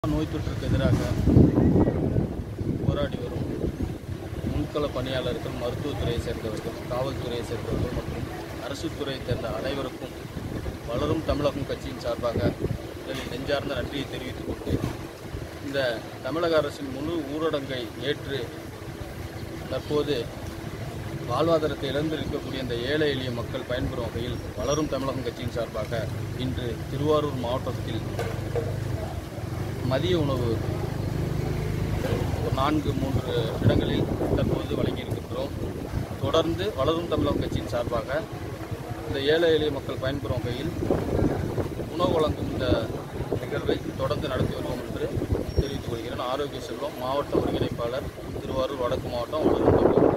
நோய் தொற்றுக்கு எதிராக போராடி வரும் முன்கள பணியாளர்கள் மருத்துவத்துறையை சேர்ந்தவர்கள் காவல்துறையை சேர்ந்தவர்கள் மற்றும் அரசு துறையை சேர்ந்த அனைவருக்கும் வளரும் தமிழகம் கட்சியின் சார்பாக முதலில் நெஞ்சார்ந்த நன்றியை தெரிவித்துக் கொண்டு இந்த தமிழக அரசின் முழு ஊரடங்கை ஏற்று தற்போது வாழ்வாதாரத்தை இழந்திருக்கக்கூடிய இந்த ஏழை எளிய மக்கள் பயன்பெறும் வகையில் வளரும் தமிழகம் கட்சியின் சார்பாக இன்று திருவாரூர் மாவட்டத்தில் மதிய உணவு ஒரு நான்கு மூன்று இடங்களில் தற்போது வழங்கியிருக்கின்றோம் தொடர்ந்து வளரும் தமிழகம் கட்சியின் சார்பாக இந்த ஏழை எளிய மக்கள் பயன்பெறும் வகையில் உணவு வழங்கும் இந்த நிகழ்வை தொடர்ந்து நடத்தி வருவோம் என்று தெரிவித்துக் கொள்கிறேன் ஆரோக்கிய செல்வம் மாவட்ட ஒருங்கிணைப்பாளர் திருவாரூர் வடக்கு மாவட்டம் வளரும் தமிழகம்